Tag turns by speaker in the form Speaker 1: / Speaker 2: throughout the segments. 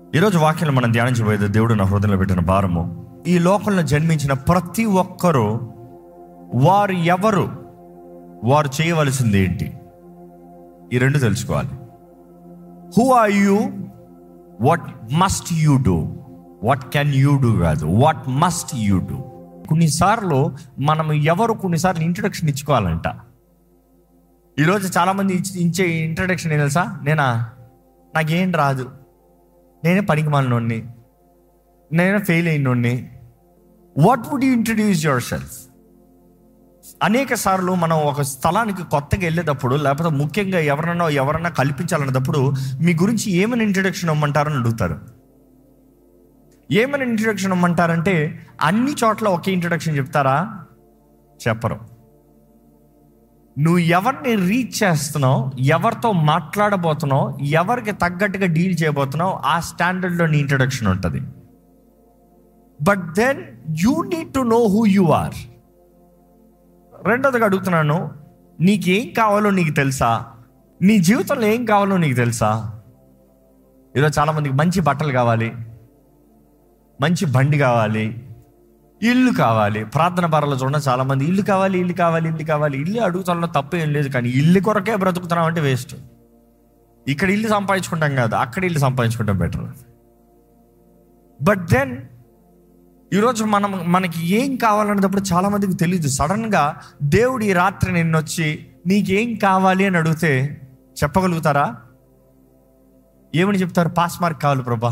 Speaker 1: ఈరోజు వాక్యం మనం ధ్యానించబోయేది దేవుడు నా హృదయంలో పెట్టిన భారము ఈ లోకంలో జన్మించిన ప్రతి ఒక్కరూ వారు ఎవరు వారు చేయవలసింది ఏంటి ఈ రెండు తెలుసుకోవాలి who are you what must you do what can you do కాదు వాట్ మస్ట్ యూ డూ కొన్నిసార్లు మనం ఎవరు కొన్నిసార్లు ఇంట్రడక్షన్ ఇచ్చుకోవాలంట ఈరోజు చాలామంది ఇచ్చి- ఇచ్చే ఇంట్రడక్షన్ ఏం తెలుసా నేనా నాకేం రాదు నేనే పనికి మాలినోడిని నేనే ఫెయిల్ అయినోడిని what would you introduce yourself అనేక సార్లు మనం ఒక స్థలానికి కొత్తగా వెళ్ళేటప్పుడు లేకపోతే ముఖ్యంగా ఎవరన్నా ఎవరన్నా కల్పించాలన్నప్పుడు మీ గురించి ఏమైనా ఇంట్రడక్షన్ ఇవ్వమంటారని అడుగుతారు ఏమైనా ఇంట్రడక్షన్ ఇవ్వమంటారంటే అన్ని చోట్ల ఒకే ఇంట్రడక్షన్ చెప్తారా చెప్పరు నువ్వు ఎవరిని రీచ్ చేస్తున్నావు ఎవరితో మాట్లాడబోతున్నావు ఎవరికి తగ్గట్టుగా డీల్ చేయబోతున్నావు ఆ స్టాండర్డ్లో నీ ఇంట్రడక్షన్ ఉంటుంది but then you need to know who you are రెండోదిగా అడుగుతున్నాను నీకేం కావాలో నీకు తెలుసా నీ జీవితంలో ఏం కావాలో నీకు తెలుసా ఈరోజు చాలామందికి మంచి బట్టలు కావాలి మంచి బండి కావాలి ఇల్లు కావాలి ప్రార్థన బారలో చూడండి చాలా మంది ఇల్లు కావాలి ఇల్లు కావాలి ఇల్లు కావాలి ఇల్లు అడుగుతాలో తప్పు ఏం లేదు కానీ ఇల్లు కొరకే బ్రతుకుతున్నాం అంటే వేస్ట్ ఇక్కడ ఇల్లు సంపాదించుకుంటాం కాదు అక్కడ ఇల్లు సంపాదించుకుంటాం బెటర్ బట్ దెన్ ఈరోజు మనం మనకి ఏం కావాలన్నప్పుడు చాలా మందికి తెలియదు సడన్ గా దేవుడు ఈ రాత్రి నిన్ను వచ్చి నీకేం కావాలి అని అడిగితే చెప్పగలుగుతారా ఏమని చెప్తారు పాస్ మార్క్ కావాలి ప్రభా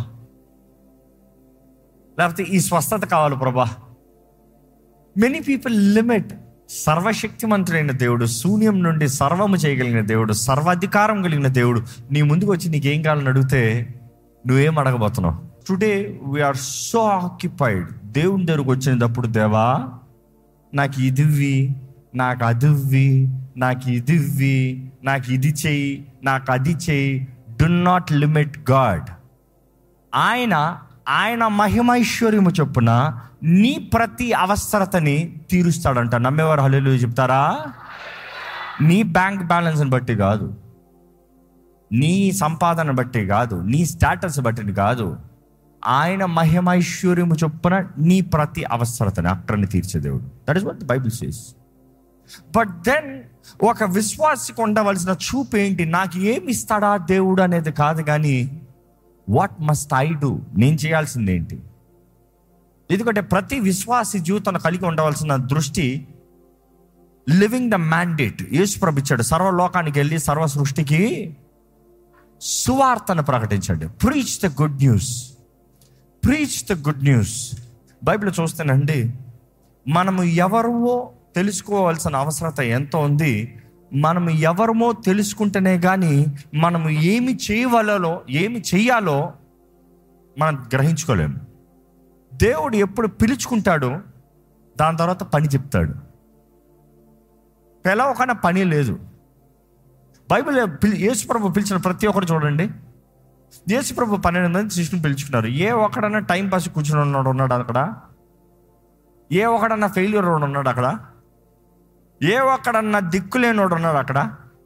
Speaker 1: లేకపోతే ఈ స్వస్థత కావాలి ప్రభా మెనీ పీపుల్ లిమిట్ సర్వశక్తిమంతుడైన దేవుడు శూన్యం నుండి సర్వము చేయగలిగిన దేవుడు సర్వాధికారం కలిగిన దేవుడు నీ ముందుకు వచ్చి నీకేం కావాలని అడిగితే నువ్వేం అడగబోతున్నావు టుడే వీఆర్ సో ఆక్యుపైడ్ దేవుని దగ్గరకు వచ్చినప్పుడు దేవా నాకు ఇదివ్వి నాకు అదివ్వి నాకు ఇదివ్వి నాకు ఇది చెయ్యి నాకు అది చెయ్యి డు నాట్ లిమిట్ గాడ్ ఆయన ఆయన మహిమైశ్వర్యము చొప్పున నీ ప్రతి అవసరతని తీరుస్తాడంట నమ్మేవారు హల్లు చెప్తారా నీ బ్యాంక్ బ్యాలెన్స్ని బట్టి కాదు నీ సంపాదన బట్టి కాదు నీ స్టేటస్ బట్టి కాదు ఆయన మహిమైశ్వర్యము చొప్పున నీ ప్రతి అవసరతని అక్కడిని తీర్చే దేవుడు that is what the Bible says but then ఒక విశ్వాసికి ఉండవలసిన చూపు ఏంటి నాకు ఏమి ఇస్తాడా దేవుడు అనేది కాదు కానీ వాట్ మస్ట్ ఐ డూ నేను చేయాల్సింది ఏంటి ఎందుకంటే ప్రతి విశ్వాసి జీవితంలో కలిగి ఉండవలసిన దృష్టి లివింగ్ ద మ్యాండేట్ యేసు ప్రభు ఇచ్చాడు సర్వలోకానికి వెళ్ళి సర్వ సృష్టికి సువార్తను ప్రకటించండి preach the good news preach the good news Bible చూస్తేనండి మనము ఎవరమో తెలుసుకోవాల్సిన అవసరత ఎంత ఉంది మనము ఎవరమో తెలుసుకుంటేనే కానీ మనము ఏమి చేయవలలో ఏమి చెయ్యాలో మనం గ్రహించుకోలేము దేవుడు ఎప్పుడు పిలుచుకుంటాడో దాని తర్వాత పని చెప్తాడు పిలవకన్నా పని లేదు బైబిల్ పిలి యేసుప్రభు పిలిచిన ప్రతి ఒక్కరు చూడండి యేసుప్రభు పన్నెండు మంది శిష్యుని పిలుచుకున్నారు ఏ ఒక్కడన్నా టైం పాస్ కూర్చుని ఉన్నాడు ఉన్నాడు అక్కడ ఏ ఒక్కడన్నా ఫెయిల్యూర్ ఉన్నాడు అక్కడ ఏ ఒక్కడన్నా దిక్కులేనోడు ఉన్నాడు అక్కడ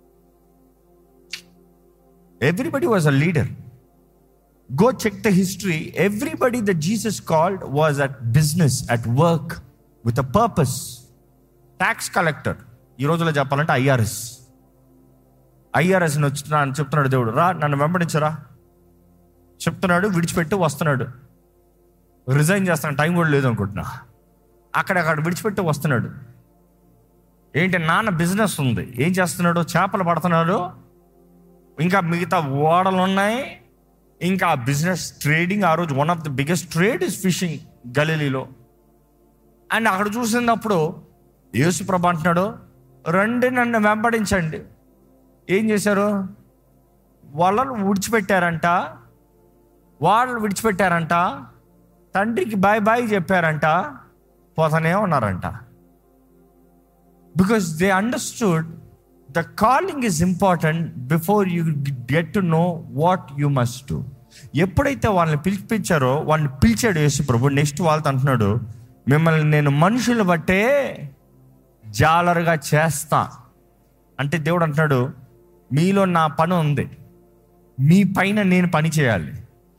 Speaker 1: everybody was a leader go check the history everybody the Jesus called was at business at work with a purpose tax collector ఈ రోజులో చెప్పాలంటే ఐఆర్ఎస్ ఐఆర్ఎస్ వచ్చిన చెప్తున్నాడు దేవుడు రా నన్ను వెంబడించరా చెప్తున్నాడు విడిచిపెట్టి వస్తున్నాడు రిజైన్ చేస్తాను టైం కూడా లేదు అనుకుంటున్నా అక్కడ అక్కడ విడిచిపెట్టి వస్తున్నాడు ఏంటి నాన్న బిజినెస్ ఉంది ఏం చేస్తున్నాడు చేపలు పడుతున్నాడు ఇంకా మిగతా ఓడలు ఉన్నాయి ఇంకా ఆ బిజినెస్ ట్రేడింగ్ ఆ రోజు one of the biggest trade is fishing గలీలీలో అండ్ అక్కడ చూసినప్పుడు యేసుప్రభ అంటున్నాడు రండి నన్ను వెంబడించండి ఏం చేశారు వాళ్ళను విడిచిపెట్టారంట వాళ్ళు విడిచిపెట్టారంట తండ్రికి బాయ్ బాయ్ చెప్పారంట పోతానే ఉన్నారంట because they understood the calling is important before you get to know what you must do ఎప్పుడైతే వాళ్ళని పిలిపించారో వాళ్ళని పిలిచాడు యేసు ప్రభు నెక్స్ట్ వాళ్ళతో అంటున్నాడు మిమ్మల్ని నేను మనుషులు బట్టే జాలరుగా చేస్తా అంటే దేవుడు అంటున్నాడు మీలో నా పని ఉంది మీ పైన నేను పని చేయాలి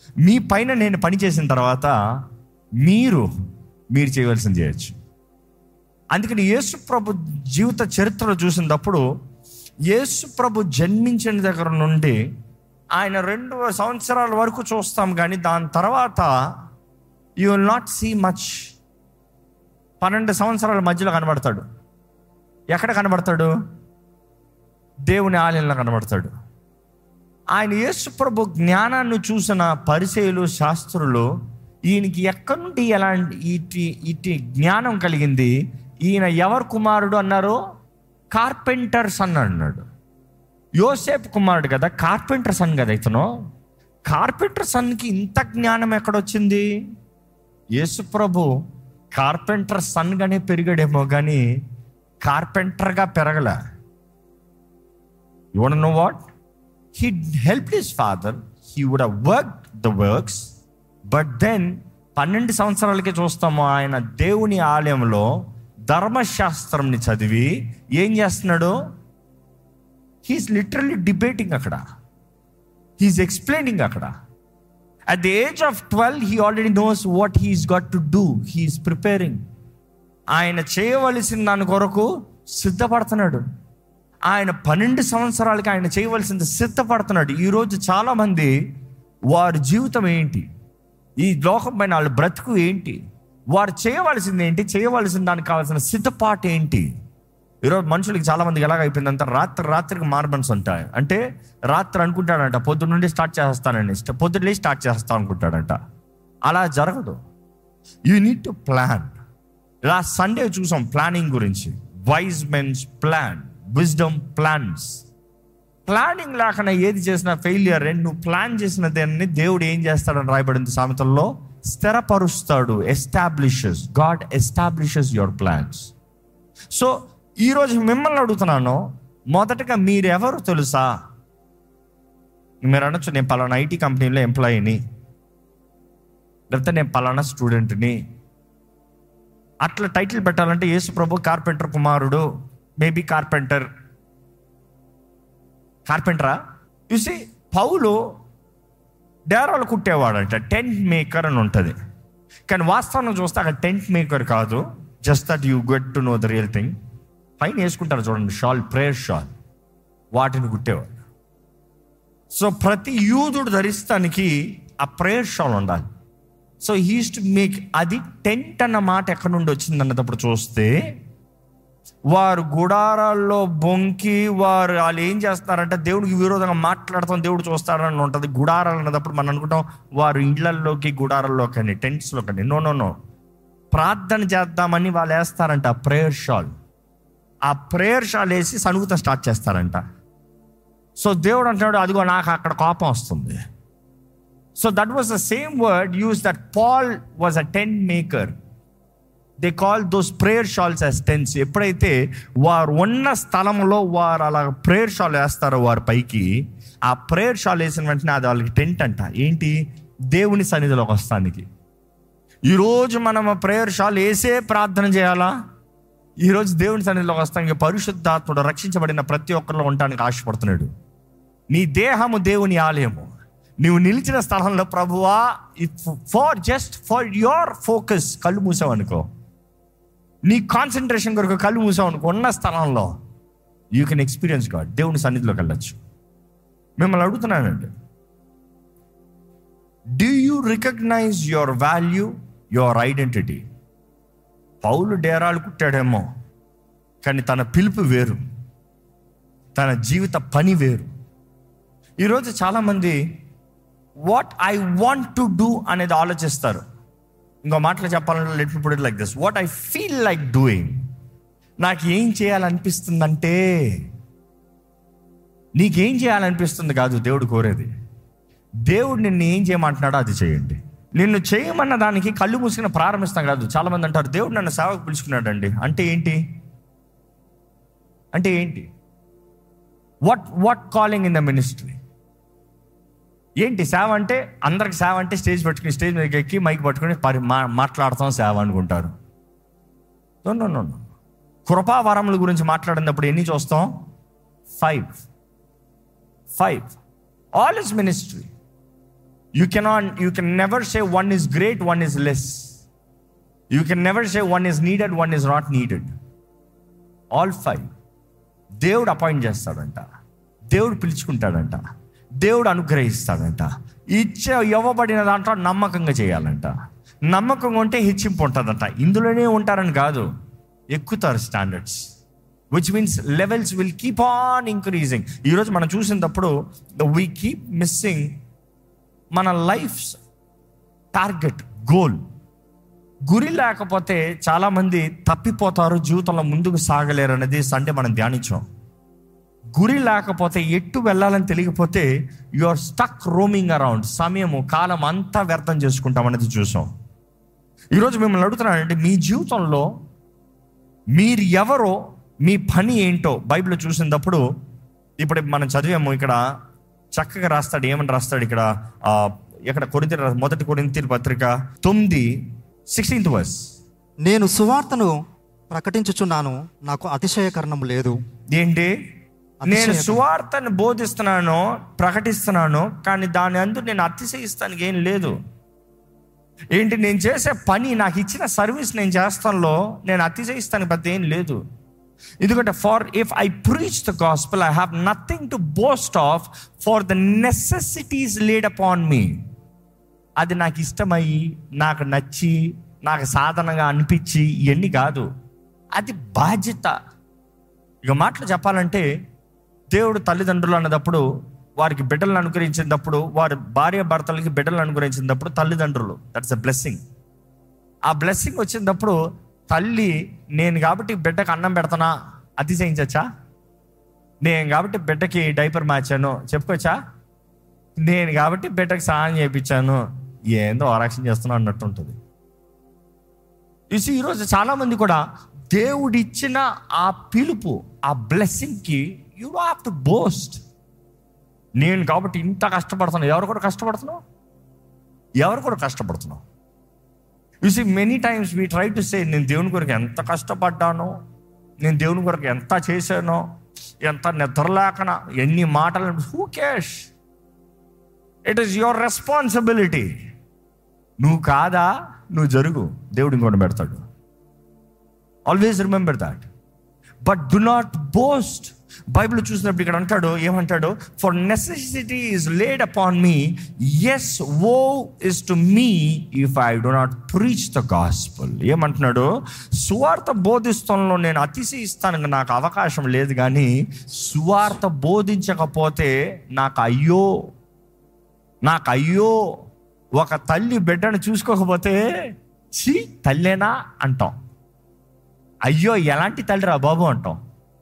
Speaker 1: మీ పైన నేను పని చేసిన తర్వాత మీరు మీరు చేయవలసింది చేయొచ్చు అందుకని యేసు ప్రభు జీవిత చరిత్రలో చూసినప్పుడు యేసు ప్రభు జన్మించిన దగ్గర నుండి ఆయన రెండు సంవత్సరాల వరకు చూస్తాం కానీ దాని తర్వాత you will not see much పన్నెండు సంవత్సరాల మధ్యలో కనబడతాడు ఎక్కడ కనబడతాడు దేవుని ఆలయంలో కనబడతాడు ఆయన యేసు ప్రభు జ్ఞానాన్ని చూసిన పరిచయులు శాస్త్రులు ఈయనకి ఎక్కడి నుండి ఎలాంటి ఇటు ఇటు జ్ఞానం కలిగింది ఈయన ఎవరు కుమారుడు అన్నారు కార్పెంటర్ సన్ అన్నాడు యోసేపు కుమారుడు కదా కార్పెంటర్ సన్ కదా ఇతను కార్పెంటర్ సన్కి ఇంత జ్ఞానం ఎక్కడొచ్చింది యేసు ప్రభు కార్పెంటర్ సన్గానే పెరిగాడేమో కానీ కార్పెంటర్గా పెరగల you know what he help his father he would work the works but then పన్నెండు సంవత్సరాలకే చూస్తాము ఆయన దేవుని ఆలయంలో ధర్మశాస్త్రంని చదివి ఏం చేస్తున్నాడు హీస్ లిటరల్లీ డిబేటింగ్ అక్కడ హీస్ ఎక్స్ప్లెయినింగ్ అక్కడ at the age of twelve he already knows what he's got to do he's preparing ఆయన చేయవలసిన దాని కొరకు సిద్ధపడుతున్నాడు ఆయన పన్నెండు సంవత్సరాలకి ఆయన చేయవలసింది సిద్ధపడుతున్నాడు ఈరోజు చాలామంది వారి జీవితం ఏంటి ఈ లోకం పైన వాళ్ళ బ్రతుకు ఏంటి వారు చేయవలసింది ఏంటి చేయవలసిన దానికి కావాల్సిన సిద్ధపాటు ఏంటి ఈరోజు మనుషులకి చాలా మందికి ఎలాగ అయిపోయిందంటే రాత్రి రాత్రికి మార్బన్స్ ఉంటాయి అంటే రాత్రి అనుకుంటాడంట పొద్దున్న నుండి స్టార్ట్ చేస్తానని పొద్దున్నే స్టార్ట్ చేస్తా అనుకుంటాడంట అలా జరగదు you need to plan last Sunday చూసాం ప్లానింగ్ గురించి wise men's plan wisdom plans planning లేకుండా ఏది చేసినా ఫెయిలియర్ నువ్వు ప్లాన్ చేసిన దాన్ని దేవుడు ఏం చేస్తాడని రాయబడింది సామెతల్లో స్థిరపరుస్తాడు establishes God establishes your plans so ఈరోజు మిమ్మల్ని అడుగుతున్నాను మొదటగా మీరెవరు తెలుసా మీరు అనొచ్చు నేను పలానా ఐటీ కంపెనీలో ఎంప్లాయీని లేకపోతే నేను పలానా స్టూడెంట్ని అట్లా టైటిల్ పెట్టాలంటే యేసు ప్రభు కార్పెంటర్ కుమారుడు మేబీ కార్పెంటర్ కార్పెంటరా చూసి పౌలు డేరాలు కుట్టేవాడంట టెంట్ మేకర్ అని ఉంటుంది కానీ వాస్తవాన్ని చూస్తే అక్కడ టెంట్ మేకర్ కాదు just that you get to know the real thing పైన వేసుకుంటారు చూడండి షాల్ ప్రేయర్ షాల్ వాటిని కుట్టేవాడు సో ప్రతి యూదుడు ధరిస్తానికి ఆ ప్రేయర్ షాల్ ఉండాలి సో హీస్ టు మేక్ అది టెంట్ అన్న మాట ఎక్కడి నుండి వచ్చింది అన్నప్పుడు చూస్తే వారు గుడారాల్లో బొంకి వారు వాళ్ళు ఏం చేస్తారంటే దేవుడికి విరోధంగా మాట్లాడతాం దేవుడు చూస్తారని ఉంటుంది గుడారాలు అన్నప్పుడు మనం అనుకుంటాం వారు ఇళ్లల్లోకి గుడారాల్లో కానీ టెంట్స్లో కానీ నో నో నో ప్రార్థన చేద్దామని వాళ్ళు వేస్తారంట ఆ ప్రేయర్ షాల్ ఆ ప్రేయర్ షాల్ వేసి సనుగుతం స్టార్ట్ చేస్తారంట సో దేవుడు అంటున్నాడు అదిగో నాకు అక్కడ కోపం వస్తుంది so that was the same word use that Paul was a tent maker they call those prayer shawls as tents ఎప్పుడైతే వారు ఉన్న స్థలంలో వారు అలా ప్రేయర్ షాల్ వేస్తారో వారి పైకి ఆ ప్రేయర్ షాల్ వేసిన వెంటనే అది వాళ్ళకి టెంట్ అంట ఏంటి దేవుని సన్నిధిలోకి వస్తానికి ఈరోజు మనం ఆ ప్రేయర్ షాల్ వేసే ప్రార్థన చేయాలా ఈరోజు దేవుని సన్నిధిలోకి వస్తానికి పరిశుద్ధాత్ముడు రక్షించబడిన ప్రతి ఒక్కరిలో ఉండటానికి ఆశపడుతున్నాడు నీ దేహము దేవుని ఆలయము నీవు నిలిచిన స్థలంలో ప్రభువా for just for your focus కళ్ళు మూసావు అనుకో నీ కాన్సన్ట్రేషన్ కొరకు కళ్ళు మూసావు అనుకో ఉన్న స్థలంలో యూ కెన్ ఎక్స్పీరియన్స్ గాడ్ దేవుని సన్నిధిలోకి వెళ్ళచ్చు మిమ్మల్ని అడుగుతున్నానండి do you recognize your value your identity Paul డేరాలు కుట్టాడేమో కానీ తన పిలుపు వేరు తన జీవిత పని వేరు ఈరోజు చాలామంది what I want to do అనేది ఆలోచిస్తారు ఇంకో మాటలు చెప్పాలంటే let me put like this what I feel like doing నాకు ఏం చేయాలనిపిస్తుందంటే నీకేం చేయాలనిపిస్తుంది కాదు దేవుడు కోరేది దేవుడు నిన్ను ఏం చేయమంటున్నాడో అది చేయండి నిన్ను చేయమన్న దానికి కళ్ళు మూసుకుని ప్రారంభిస్తాం కాదు చాలా మంది అంటారు దేవుడు నన్ను సేవకు పిలుచుకున్నాడండి అంటే ఏంటి అంటే ఏంటి what what calling in the ministry ఏంటి సేవ అంటే అందరికి సేవ అంటే స్టేజ్ పెట్టుకుని స్టేజ్ మీదకి ఎక్కి మైక్ పట్టుకుని పరి మా మాట్లాడతాం సేవ అనుకుంటారు నో నో నో కృపావరముల గురించి మాట్లాడినప్పుడు ఎన్ని చూస్తాం five five all is ministry you cannot you can never say one is great one is less you can never say one is needed one is not needed all five దేవుడు appoint చేస్తాడంట దేవుడు పిలుచుకుంటాడంట దేవుడు అనుగ్రహిస్తాడంట ఇచ్చే ఇవ్వబడిన దాంట్లో నమ్మకంగా చేయాలంట నమ్మకంగా ఉంటే హెచ్చింపు ఉంటుందంట ఇందులోనే ఉంటారని కాదు ఎక్కుతారు standards which means levels will keep on increasing ఈరోజు మనం చూసినప్పుడు వీ కీప్ మిస్సింగ్ మన లైఫ్ టార్గెట్ గోల్ గురి లేకపోతే చాలామంది తప్పిపోతారు జీవితంలో ముందుకు సాగలేరు అనేది సండే మనం ధ్యానించాం గురి లేకపోతే ఎట్టు వెళ్ళాలని తెలియకపోతే you are stuck roaming around సమయము కాలం అంతా వ్యర్థం చేసుకుంటాం అనేది చూసాం ఈరోజు మిమ్మల్ని అడుగుతున్నానంటే మీ జీవితంలో మీరు ఎవరో మీ పని ఏంటో బైబిల్ చూసినప్పుడు ఇప్పుడు మనం చదివాము ఇక్కడ చక్కగా రాస్తాడు ఏమని రాస్తాడు ఇక్కడ ఆ, ఇక్కడ కొరింత మొదటి కొరింత పత్రిక తొమ్మిది సిక్స్టీన్త్ వర్స్
Speaker 2: నేను సువార్తను ప్రకటించుచున్నాను నాకు అతిశయకరణం లేదు
Speaker 1: ఏంటి నేను
Speaker 2: అతిశయకరం.
Speaker 1: సువార్తను బోధిస్తున్నాను ప్రకటిస్తున్నాను కానీ దాని అందు నేను అతిశయిస్తానికి ఏం లేదు ఏంటి నేను చేసే పని నాకు ఇచ్చిన సర్వీస్ నేను చేస్తానులో నేను అతిశయిస్తానికి పెద్ద ఏం లేదు ఎందుకంటే for if I preach the gospel I have nothing to boast of for the necessities laid upon me అది నాకు ఇష్టమయ్యి నాకు నచ్చి నాకు సాధనగా అనిపించి ఇవన్నీ కాదు అది బాధ్యత ఇక మాటలు చెప్పాలంటే దేవుడు తల్లిదండ్రులు అన్నదప్పుడు వారికి బిడ్డలను అనుగ్రహించినప్పుడు వారి భార్య భర్తలకి బిడ్డలను అనుగ్రహించినప్పుడు తల్లిదండ్రులు దట్స్ అ బ్లెస్సింగ్ ఆ బ్లెస్సింగ్ వచ్చినప్పుడు తల్లి నేను కాబట్టి బిడ్డకు అన్నం పెడతానా అతిశయించచ్చా నేను కాబట్టి బిడ్డకి డైపర్ మార్చాను చెప్పుకోవచ్చా నేను కాబట్టి బిడ్డకి స్నానం చేయించాను ఏందో ఆరాక్షణ చేస్తున్నా అన్నట్టు ఉంటుంది చూసి ఈరోజు చాలా మంది కూడా దేవుడిచ్చిన ఆ పిలుపు ఆ బ్లెస్సింగ్కి యు హ్యావ్ టు బోస్ట్ నేను కాబట్టి ఇంత కష్టపడుతున్నాను ఎవరు కూడా కష్టపడుతున్నావు ఎవరు కూడా కష్టపడుతున్నావు you see many times we try to say నేను దేవుని కొరకు ఎంత కష్టపడ్డానో నేను దేవుని కొరకు ఎంత చేశానో ఎంత నిద్రలేకన ఎన్ని మాటలు who cares it is your responsibility నువ్వు కాదా నువ్వు జరుగు దేవుడు ఇంకోటి పెడతాడు always remember that but do not boast Bible చూసినప్పుడు ఇక్కడ అంటాడు ఏమంటాడు for necessity is laid upon me yes woe is to me if I do not preach the gospel ఏమంటున్నాడు సువార్త బోధిస్తంలో నేను అతిశయిస్తానికి నాకు అవకాశం లేదు కానీ సువార్త బోధించకపోతే నాకు అయ్యో నాకు అయ్యో ఒక తల్లి బిడ్డను చూసుకోకపోతే ఛీ తల్లేనా అంటాం అయ్యో ఎలాంటి తల్లి రా బాబు అంటాం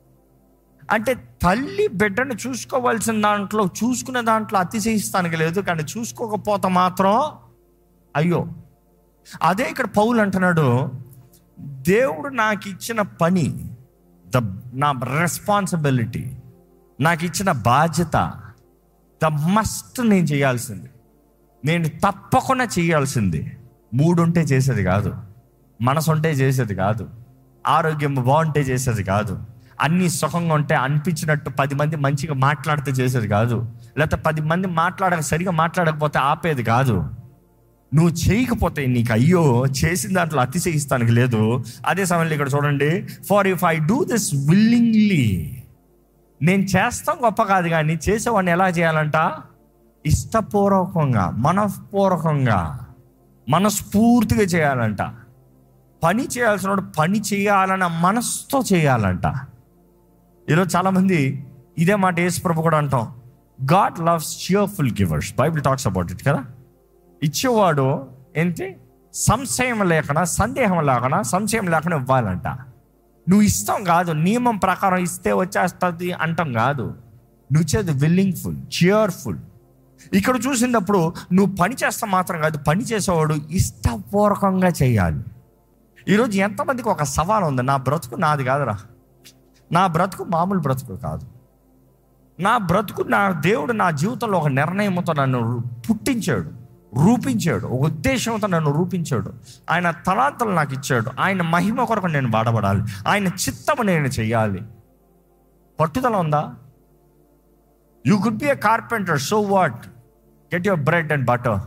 Speaker 1: అంటే తల్లి బిడ్డను చూసుకోవాల్సిన దాంట్లో చూసుకునే దాంట్లో అతిశయిస్తానికి లేదు కానీ చూసుకోకపోతే మాత్రం అయ్యో అదే ఇక్కడ పౌలు అంటున్నాడు దేవుడు నాకు ఇచ్చిన పని ద నా రెస్పాన్సిబిలిటీ నాకు ఇచ్చిన బాధ్యత ద మస్ట్ నేను చేయాల్సింది నేను తప్పకుండా చేయాల్సింది మూడు ఉంటే చేసేది కాదు మనసు ఉంటే చేసేది కాదు ఆరోగ్యం బాగుంటే చేసేది కాదు అన్ని సుఖంగా ఉంటే అనిపించినట్టు పది మంది మంచిగా మాట్లాడితే చేసేది కాదు లేకపోతే పది మంది మాట్లాడక సరిగా మాట్లాడకపోతే ఆపేది కాదు నువ్వు చేయకపోతే నీకు అయ్యో చేసిన దాంట్లో అతిశయిస్తానికి లేదు అదే సమయంలో ఇక్కడ చూడండి for if I do this willingly నేను చేస్తాం గొప్ప కాదు కానీ చేసేవాడిని ఎలా చేయాలంట ఇష్టపూర్వకంగా మనఃపూర్వకంగా మనస్ఫూర్తిగా చేయాలంట పని చేయాల్సిన వాడు పని చేయాలన్న మనసుతో చేయాలంట ఈరోజు చాలామంది ఇదే మాట యేసు ప్రభు కూడా అంటాం God loves cheerful givers Bible talks about it కదా ఇచ్చేవాడు ఏంటి సంశయం లేకుండా సందేహం లేకుండా సంశయం లేకుండా ఇవ్వాలంట నువ్వు ఇస్తాం కాదు నియమం ప్రకారం ఇస్తే వచ్చేస్తుంది అంటాం కాదు నువ్వు ఇచ్చేది విల్లింగ్ఫుల్ చియర్ఫుల్ ఇక్కడ చూసినప్పుడు నువ్వు పని చేస్తా మాత్రం కాదు పని చేసేవాడు ఇష్టపూర్వకంగా చేయాలి ఈరోజు ఎంతమందికి ఒక సవాల్ ఉంది నా బ్రతుకు నాది కాదురా నా బ్రతుకు మామూలు బ్రతుకు కాదు నా బ్రతుకు నా దేవుడు నా జీవితంలో ఒక నిర్ణయంతో నన్ను పుట్టించాడు రూపించాడు ఒక ఉద్దేశంతో నన్ను రూపించాడు ఆయన తలాంతలు నాకు ఇచ్చాడు ఆయన మహిమ కొరకు నేను వాడబడాలి ఆయన చిత్తము నేను చెయ్యాలి పట్టుదల ఉందా you could be a carpenter so what get your bread and butter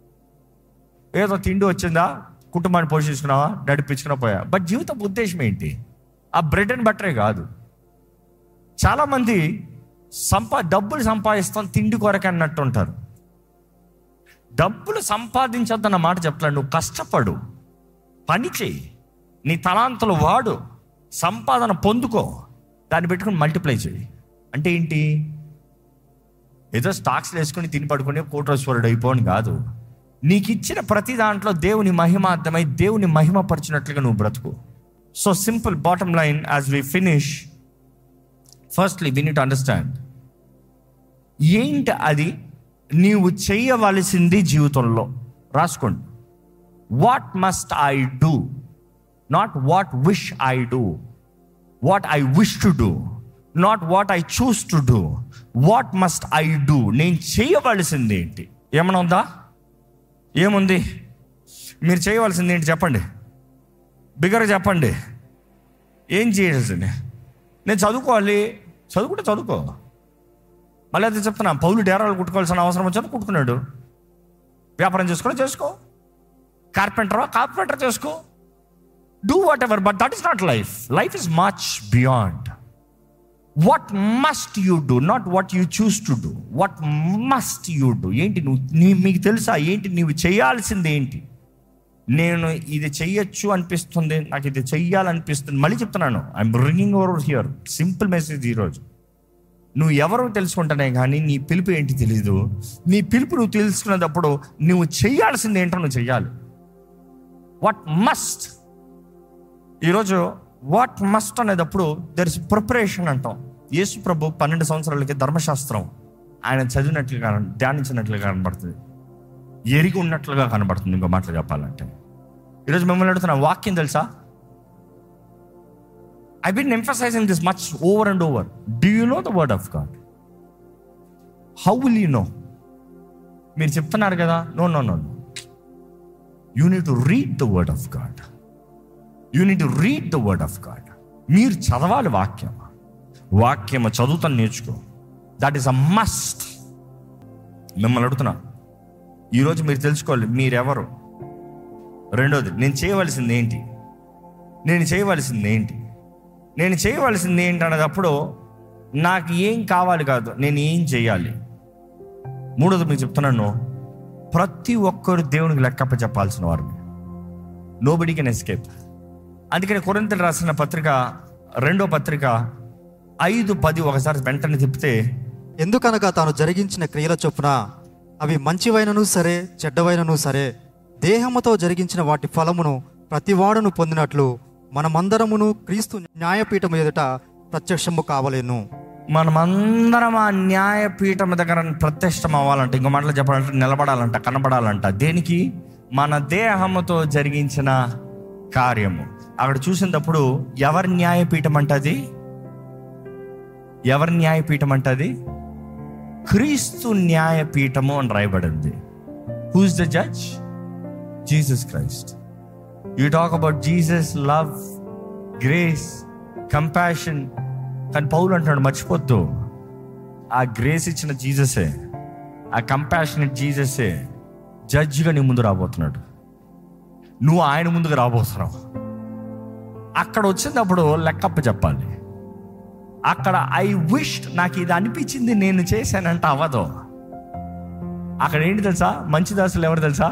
Speaker 1: ఏదో తిండి వచ్చిందా కుటుంబాన్ని పోషించుకున్నావా నడిపించుకున్నా పోయా బట్ జీవితం ఉద్దేశం ఏంటి ఆ బ్రెడ్ అండ్ బటరే కాదు చాలామంది సంపా డబ్బులు సంపాదిస్తాం తిండి కొరకే అన్నట్టు ఉంటారు డబ్బులు సంపాదించొద్దన్న మాట చెప్తాను నువ్వు కష్టపడు పని చేయి నీ తలాంతలు వాడు సంపాదన పొందుకో దాన్ని పెట్టుకుని మల్టిప్లై చేయి అంటే ఏంటి ఏదో స్టాక్స్ వేసుకుని తిని పడుకుని కోటేశ్వరుడు అయిపోని కాదు నీకు ఇచ్చిన ప్రతి దాంట్లో దేవుని మహిమార్థమై దేవుని మహిమపరిచినట్లుగా నువ్వు బ్రతుకు so simple bottom line as we finish firstly we need understand ఏంటి అది నీవు చేయవలసింది జీవితంలో రాసుకోండి what must I do not what wish I do what I wish to do not what I choose to do what must I do నేను చేయవలసింది ఏంటి ఏమైనా ఉందా ఏముంది మీరు చేయవలసింది ఏంటి చెప్పండి బిగర్ చెప్పండి ఏం చేయాల్సింది నేను చదువుకోవాలి చదువుకుంటే చదువుకో మళ్ళీ అదే చెప్తున్నా పౌలు డేరాలు కుట్టుకోవాల్సిన అవసరం వచ్చింది కుట్టుకున్నాడు వ్యాపారం చేసుకోవడం చేసుకో కార్పెంటరా కార్పెంటర్ చేసుకో do whatever but that is not life life is much beyond what must you do not what you choose to do what must you do ఏంటి నువ్వు నీ మీకు తెలుసా ఏంటి నువ్వు చేయాల్సింది ఏంటి నేను ఇది చెయ్యొచ్చు అనిపిస్తుంది నాకు ఇది చెయ్యాలనిపిస్తుంది మళ్ళీ చెప్తున్నాను I'm bringing over here simple message ఈరోజు నువ్వు ఎవరో తెలుసుకుంటానే కానీ నీ పిలుపు ఏంటి తెలియదు నీ పిలుపు నువ్వు తెలుసుకున్నప్పుడు నువ్వు చేయాల్సింది ఏంటో నువ్వు చెయ్యాలి వాట్ మస్ట్ ఈరోజు వాట్ మస్ట్ అనేటప్పుడు దర్ ఇస్ ప్రిపరేషన్ అంటాం యేసు ప్రభు పన్నెండు సంవత్సరాలకి ధర్మశాస్త్రం ఆయన చదివినట్లుగా ధ్యానించినట్లుగా కనబడుతుంది ఎరిగి ఉన్నట్లుగా కనబడుతుంది ఇంకో మాటలు చెప్పాలంటే ఈరోజు మిమ్మల్ని అడుగుతున్న వాక్యం తెలుసా I been emphasizing this much over and over do you know the word of God how will you know మీరు చెప్తున్నారు కదా no no no you need to read the word of God you need to read the word of God మీరు చదవాలి వాక్యం వాక్యం చదువుతాను నేర్చుకో that is a must మిమ్మల్ని అడుగుతున్నా ఈరోజు మీరు తెలుసుకోవాలి మీరెవరు రెండోది నేను చేయవలసింది ఏంటి నేను చేయవలసింది ఏంటి నేను చేయవలసింది ఏంటి అన్నదప్పుడు నాకు ఏం కావాలి కాదు నేను ఏం చేయాలి మూడోది మీకు చెప్తున్నాను ప్రతి ఒక్కరు దేవునికి లెక్కప్ప చెప్పాల్సిన వారు నో బడి కెన్ ఎస్కేప్ అందుకని కొరింతలు రాసిన పత్రిక రెండో పత్రిక ఐదు పది ఒకసారి వెంటనే తిప్పితే
Speaker 2: ఎందుకనగా తాను జరిగించిన క్రియల చొప్పున అవి మంచివైనను సరే చెడ్డవైనను సరే దేహముతో జరిగించిన వాటి ఫలమును ప్రతివాడును పొందినట్లు మనమందరమును క్రీస్తు న్యాయపీఠము ఎదుట ప్రత్యక్షము కావలేను
Speaker 1: మనమందరం ఆ న్యాయపీఠం దగ్గర ప్రత్యక్షం అవ్వాలంట ఇంకో మాటలు చెప్పాలంటే నిలబడాలంట కనబడాలంట దేనికి మన దేహముతో జరిగించిన కార్యము అక్కడ చూసినప్పుడు ఎవరి న్యాయపీఠం అంటది ఎవరి న్యాయపీఠం అంటది క్రీస్తు న్యాయపీఠము అని రాయబడింది who's the judge Jesus Christ you talk about Jesus love grace compassion కానీ పౌలు అంటున్నాడు మర్చిపోద్దు ఆ గ్రేస్ ఇచ్చిన జీససే ఆ కంపాషనెట్ జీససే జడ్జిగా నీ ముందు రాబోతున్నాడు నువ్వు ఆయన ముందుకు రాబోతున్నావు అక్కడ వచ్చినప్పుడు లెక్కప్ప చెప్పాలి అక్కడ ఐ విష్ నాకు ఇది అనిపించింది నేను చేశానంటే అవ్వదు అక్కడ ఏంటి తెలుసా మంచి దాసులు ఎవరు తెలుసా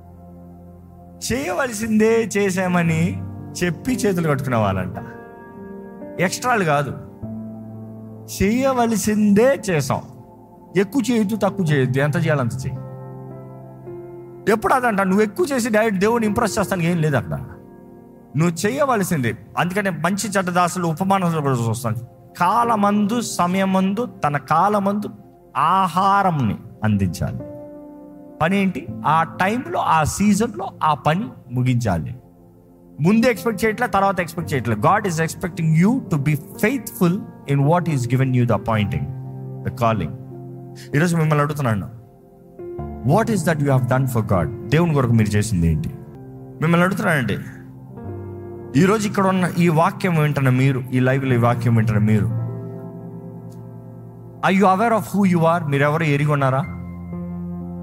Speaker 1: చేయవలసిందే చేశామని చెప్పి చేతులు కట్టుకునే వాళ్ళంట ఎక్స్ట్రాలు కాదు చేయవలసిందే చేసాం ఎక్కువ చేయొద్దు తక్కువ చేయొద్దు ఎంత చేయాలి అంత చేయి ఎప్పుడు అదంట నువ్వు ఎక్కువ చేసి డైరెక్ట్ దేవుని ఇంప్రెస్ చేస్తానికి ఏం లేదు అక్కడ నువ్వు చేయవలసింది అందుకనే మంచి చెడ్డ దాసులు ఉపమానాలు కూడా చూస్తాను కాలమందు సమయమందు తన కాలమందు ఆహారంని అందించాలి పని ఏంటి ఆ టైంలో ఆ సీజన్లో ఆ పని ముగించాలి ముందే ఎక్స్పెక్ట్ చేయట్లే తర్వాత ఎక్స్పెక్ట్ చేయట్లే God is expecting you to be faithful in what is given you the appointing the calling ఈరోజు మిమ్మల్ని అడుగుతున్నాను what is that you have done for God దేవుని కొరకు మీరు చేసింది ఏంటి మిమ్మల్ని అడుగుతున్నానండి ఈరోజు ఇక్కడ ఉన్న ఈ వాక్యం వింటున్న మీరు ఈ లైవ్లో ఈ వాక్యం వింటున్న మీరు I you aware of who you are మీరు ఎవరు ఎరిగి ఉన్నారా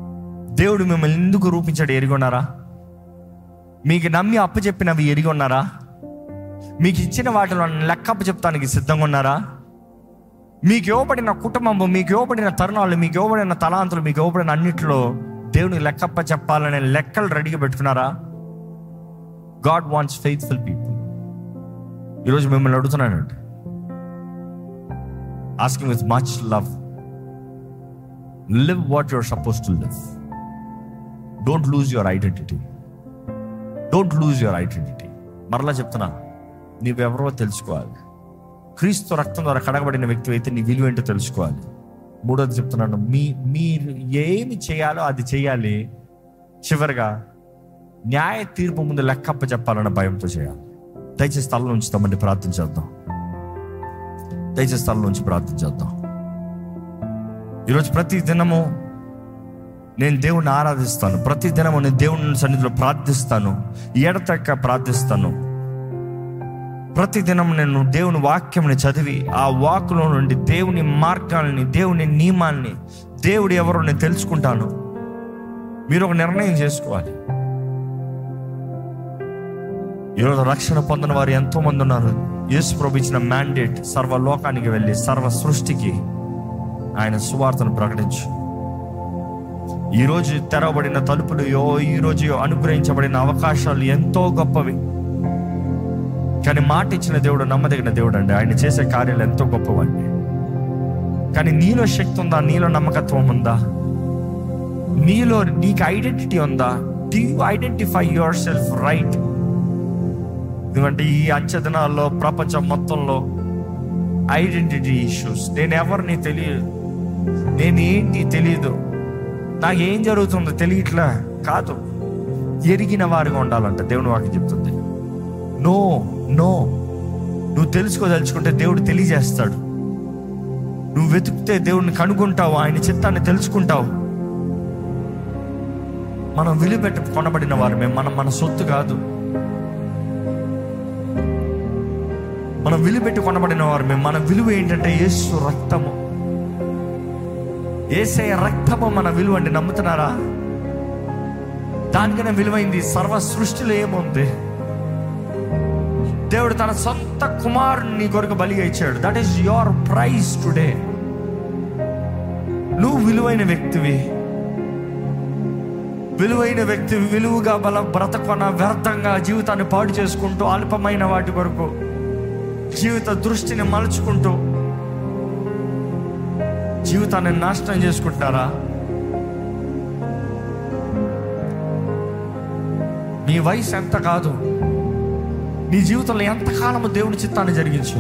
Speaker 1: దేవుడు మిమ్మల్ని ఎందుకు రూపించాడు ఎరిగి ఉన్నారా మీకు నమ్మి అప్పు చెప్పినవి ఎరిగి ఉన్నారా మీకు ఇచ్చిన వాటిలో లెక్కప్పు చెప్తానికి సిద్ధంగా ఉన్నారా మీకు ఇవ్వబడిన కుటుంబము మీకు ఇవ్వబడిన తరుణాలు మీకు ఇవ్వబడిన తలాంతులు మీకు ఇవ్వబడిన అన్నిటిలో దేవునికి లెక్కప్ప చెప్పాలనే లెక్కలు రెడీగా పెట్టుకున్నారా గాడ్ వాంట్స్ ఫెయిత్ఫుల్ పీపుల్ ఈరోజు మిమ్మల్ని అడుగుతున్నానండి asking with much love live what your suppose to live don't lose your identity don't lose your identity మరలా చెప్తున్నా నీవెవరో తెలుసుకోవాలి క్రీస్తు రక్తం ద్వారా కడగబడిన వ్యక్తి అయితే నీ విలువ ఏంటో తెలుసుకోవాలి మూడోది చెప్తున్నాను మీ మీరు ఏమి చేయాలో అది చేయాలి చివరిగా న్యాయ తీర్పు ముందు లెక్కప్ప చెప్పాలన్న భయంతో చేయాలి దయచేసి స్థలం ఉంచుతామండి ప్రార్థన చేద్దాం దయచేసి స్థలం నుంచి ప్రార్థన చేద్దాం ఈరోజు ప్రతి దినము నేను దేవుణ్ణి ఆరాధిస్తాను ప్రతి దినము నేను దేవుని సన్నిధిలో ప్రార్థిస్తాను ఎడతెక్క ప్రార్థిస్తాను ప్రతి దినం నేను దేవుని వాక్యంని చదివి ఆ వాక్కులో నుండి దేవుని మార్గాల్ని దేవుని నియమాల్ని దేవుడు ఎవరో నేను తెలుసుకుంటాను మీరు ఒక నిర్ణయం చేసుకోవాలి ఈరోజు రక్షణ పొందిన వారు ఎంతో మంది ఉన్నారు యేసు ప్రభు ఇచ్చిన మ్యాండేట్ సర్వలోకానికి వెళ్ళి సర్వ సృష్టికి ఆయన సువార్తను ప్రకటించు ఈరోజు తెరవబడిన తలుపులు యో ఈరోజు అనుగ్రహించబడిన అవకాశాలు ఎంతో గొప్పవి కానీ మాట ఇచ్చిన దేవుడు నమ్మదగిన దేవుడు అండి ఆయన చేసే కార్యాలు ఎంతో గొప్పవండి కానీ నీలో శక్తి ఉందా నీలో నమ్మకత్వం ఉందా నీలో నీకు ఐడెంటిటీ ఉందా do you identify yourself right ఎందుకంటే ఈ అంచె దినాల్లో ప్రపంచం మొత్తంలో ఐడెంటిటీ ఇష్యూస్ నేను ఎవరిని తెలియదు నేను ఏంటి తెలియదు నాకు ఏం జరుగుతుందో తెలియట్లా కాదు ఎరిగిన వారిగా ఉండాలంట దేవుని వాకి చెప్తుంది నో నో నువ్వు తెలుసుకోదలుచుకుంటే దేవుడు తెలియజేస్తాడు నువ్వు వెతుకుతే దేవుడిని కనుగొంటావు ఆయన చిత్తాన్ని తెలుసుకుంటావు మనం విలువ పెట్టి కొనబడిన వారమే మనం మన సొత్తు కాదు మనం విలువ పెట్టి కొనబడిన వారమే మన విలువ ఏంటంటే యేసు రక్తము ఏసే రక్తము మన విలువ అండి నమ్ముతున్నారా దానికన్నా విలువైంది సర్వ సృష్టిలో ఏముంది దేవుడు తన సొంత కుమారుని కొరకు బలిగా ఇచ్చాడు that is your price today నువ్వు విలువైన వ్యక్తివి విలువైన వ్యక్తి విలువగా బల బ్రతకొన వ్యర్థంగా జీవితాన్ని పాడు చేసుకుంటూ అల్పమైన వాటి కొరకు జీవిత దృష్టిని మలుచుకుంటూ జీవితాన్ని నాశనం చేసుకుంటారా నీ వయసు ఎంత కాదు నీ జీవితంలో ఎంతకాలము దేవుని చిత్తాన్ని జరిగించు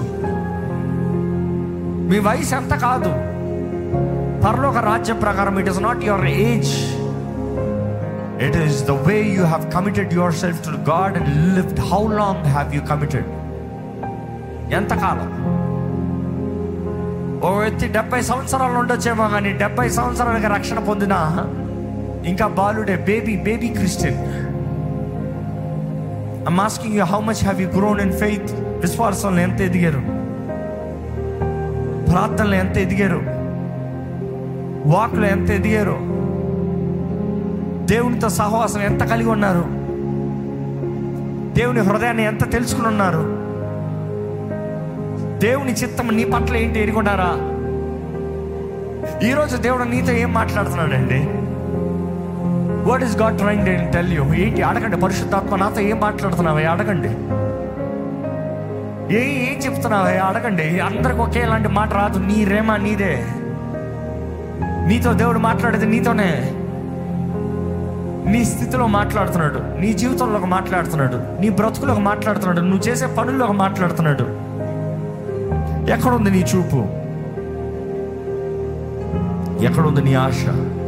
Speaker 1: మీ వయసు ఎంత కాదు పరలోక రాజ్య ప్రకారం it is not your age it is the way you have committed yourself to God and lift how long have you committed ఎంతకాలం ఓ వ్యక్తి డెబ్బై సంవత్సరాలు ఉండొచ్చేమో కానీ డెబ్బై సంవత్సరాలకి రక్షణ పొందిన ఇంకా బాలుడే baby baby Christian I'm asking you how much have you grown in faith విశ్వాసంలో ఎంత ఎదిగారు ప్రార్థనలో ఎంత ఎదిగారు వాక్లో ఎంత ఎదిగారు దేవునితో సహవాసం ఎంత కలిగి ఉన్నారు దేవుని హృదయాన్ని ఎంత తెలుసుకుని ఉన్నారు దేవుని చిత్తం నీ పట్ల ఏంటి ఎరుగున్నారా ఈరోజు దేవుడు నీతో ఏం మాట్లాడుతున్నాడండి what is God trying tell you ఏంటి అడగండి పరిశుద్ధాత్మ నాతో ఏం మాట్లాడుతున్నావా అడగండి ఏ ఏం చెప్తున్నావా అడగండి అందరికి ఒకేలాంటి మాట రాదు నీ రేమా నీదే నీతో దేవుడు మాట్లాడేది నీతోనే నీ స్థితిలో మాట్లాడుతున్నాడు నీ జీవితంలో మాట్లాడుతున్నాడు నీ బ్రతుకులో మాట్లాడుతున్నాడు నువ్వు చేసే పనుల్లో మాట్లాడుతున్నాడు ఎక్కడుంది నీ చూపు ఎక్కడుంది నీ ఆశ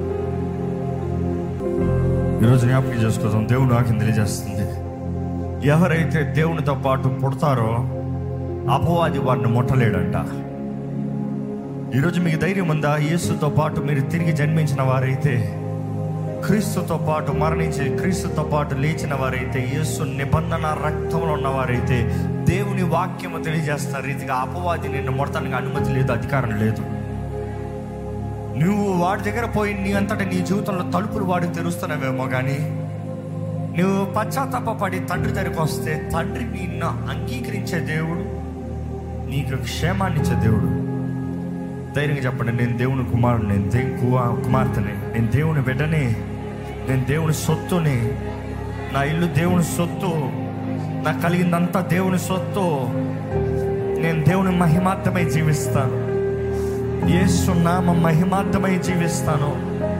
Speaker 1: ఈరోజు జ్ఞాపకం చేసుకోవడం దేవుడు నాకు తెలియజేస్తుంది ఎవరైతే దేవునితో పాటు పుడతారో అపవాది వారిని ముట్టలేడంట ఈరోజు మీకు ధైర్యం ఉందా యేసుతో పాటు మీరు తిరిగి జన్మించిన వారైతే క్రీస్తుతో పాటు మరణించి క్రీస్తుతో పాటు లేచిన వారైతే యేసు నిబంధన రక్తంలో ఉన్నవారైతే దేవుని వాక్యము తెలియజేస్తున్న రీతిగా అపవాది నిన్ను మొడతానికి అనుమతి లేదు అధికారం లేదు నువ్వు వాడి దగ్గర పోయి నీ అంతటా నీ జీవితంలో తలుపులు వాడికి తెరుస్తున్నావేమో కానీ నువ్వు పశ్చాత్తాపడి తండ్రి దగ్గరికి వస్తే తండ్రి నిన్ను అంగీకరించే దేవుడు నీకు క్షేమాన్ని ఇచ్చే దేవుడు ధైర్యంగా చెప్పండి నేను దేవుని కుమారుడు నేను దేవు కుమా- కుమార్తెని నేను దేవుని బిడ్డని నేను దేవుని సొత్తుని నా ఇల్లు దేవుని సొత్తు నాకు కలిగిందంతా దేవుని సొత్తు నేను దేవుని మహిమార్థమై జీవిస్తాను యేసు నామ మహిమార్థమై జీవిస్తాను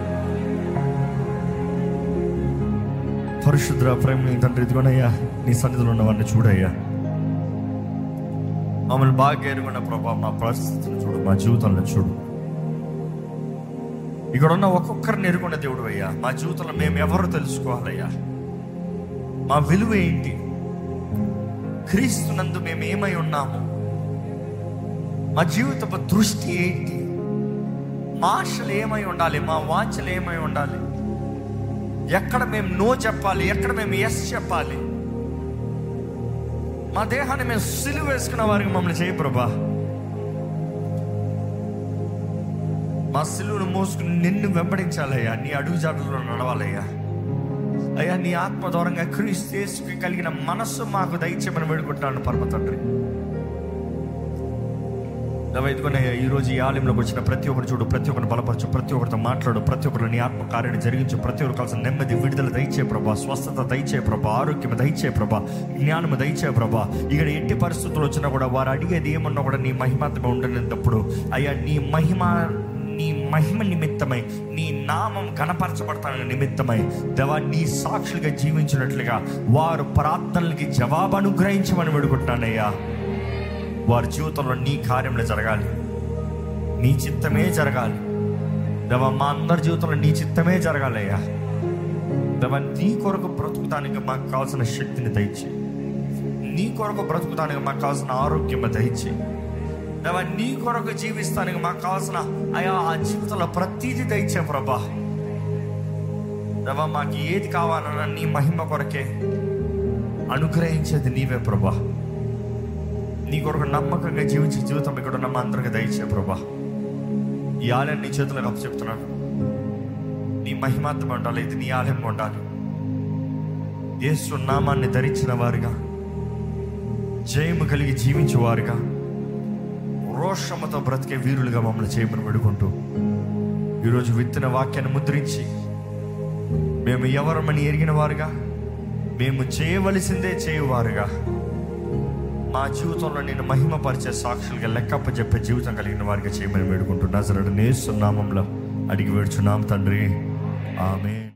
Speaker 1: పరిశుద్ర ప్రేమ తండ్రి ఇదిగోనయ్యా నీ సన్నిధిలో ఉన్నవాడిని చూడయ్యా మమ్మల్ని బాగా ఎరుగున్న ప్రభావ మా పరిస్థితిని చూడు మా జీవితంలో చూడు ఇక్కడ ఉన్న ఒక్కొక్కరిని ఎరుగున్న దేవుడు అయ్యా మా జీవితంలో మేము ఎవరు తెలుసుకోవాలయ్యా మా విలువ ఏంటి క్రీస్తునందు మేము ఏమై ఉన్నాము మా జీవితపు దృష్టి ఏంటి మా ఆశలు ఏమై ఉండాలి మా వాంఛలు ఏమై ఉండాలి ఎక్కడ మేము నో చెప్పాలి ఎక్కడ మేము ఎస్ చెప్పాలి మా దేహాన్ని మేము సిలువ వేసుకున్న వారికి మమ్మల్ని చేయ ప్రభా మా సిలువను మోసుకుని నిన్ను వెంబడించాలయ్యా నీ అడుగుజాడల్లో నడవాలయ్యా అయ్యా నీ ఆత్మ దూరంగా క్రీస్తేసుకి కలిగిన మనస్సు మాకు దయచేయమని వేడుకుంటాను పరమ తండ్రి ఎదుగునయ్యా ఈ రోజు ఈ ఆలయంలోకి వచ్చిన ప్రతి ఒక్కరు చూడు ప్రతి ఒక్కరిని బలపరచు ప్రతి ఒక్కరితో మాట్లాడు ప్రతి ఒక్కరు నీ ఆత్మ కార్యాన్ని జరిగించు ప్రతి ఒక్కరు కావాల్సిన నెమ్మది విడుదల దయచే ప్రభా స్వస్థత దయచే ప్రభా ఆరోగ్యం దయచే ప్రభా జ్ఞానము దయచే ప్రభా ఇక్కడ ఎట్టి పరిస్థితులు వచ్చినా కూడా వారు అడిగేది ఏమన్నా కూడా నీ మహిమాత్మ ఉండనిప్పుడు అయ్యా నీ మహిమ నీ మహిమ నిమిత్తమై నీ నామం కనపరచబడతాన నిమిత్తమై దేవా నీ సాక్షులుగా జీవించినట్లుగా వారు ప్రార్థనలకి జవాబు అనుగ్రహించమని వేడుకుంటున్నానయ్యా వారి జీవితంలో నీ కార్యంలో జరగాలి నీ చిత్తమే జరగాలి దేవా మా అందరి జీవితంలో నీ చిత్తమే జరగాలయ్యా దేవా నీ కొరకు బ్రతుకుతానికి మాకు కావాల్సిన శక్తిని దయచి నీ కొరకు బ్రతుకుతానికి మాకు కావాల్సిన ఆరోగ్యం దయచి దేవా నీ కొరకు జీవిస్తానికి మాకు కావాల్సిన అయా ఆ జీవితంలో ప్రతీది దయచే ప్రభా దేవా మాకు ఏది కావాలన్నా నీ మహిమ కొరకే అనుగ్రహించేది నీవే ప్రభా నీ కొరకు నమ్మకంగా జీవించే జీవితం ఇక్కడ ఉన్న మా అందరికి దయచే ప్రభా ఈ ఆలయం నీ చేతులకు అప్పు చెప్తున్నాను నీ మహిమాత్మ ఉండాలి ఇది నీ ఆలయం ఉండాలి యేసు నామాన్ని ధరించిన వారుగా జయము కలిగి జీవించేవారుగా రోషముతో బ్రతికే వీరులుగా మమ్మల్ని చేయమని వేడుకుంటూ ఈరోజు విత్తిన వాక్యాన్ని ముద్రించి మేము ఎవరమని ఎరిగిన వారుగా మేము చేయవలసిందే చేయువారుగా మా జీవితంలో నేను మహిమపరిచే సాక్షులుగా లెక్కప్ప చెప్పే జీవితం కలిగిన వారిగా చేయమని వేడుకుంటున్నా సరే నేస్తున్నామంలో అడిగి వేడుచున్నాం తండ్రి ఆమె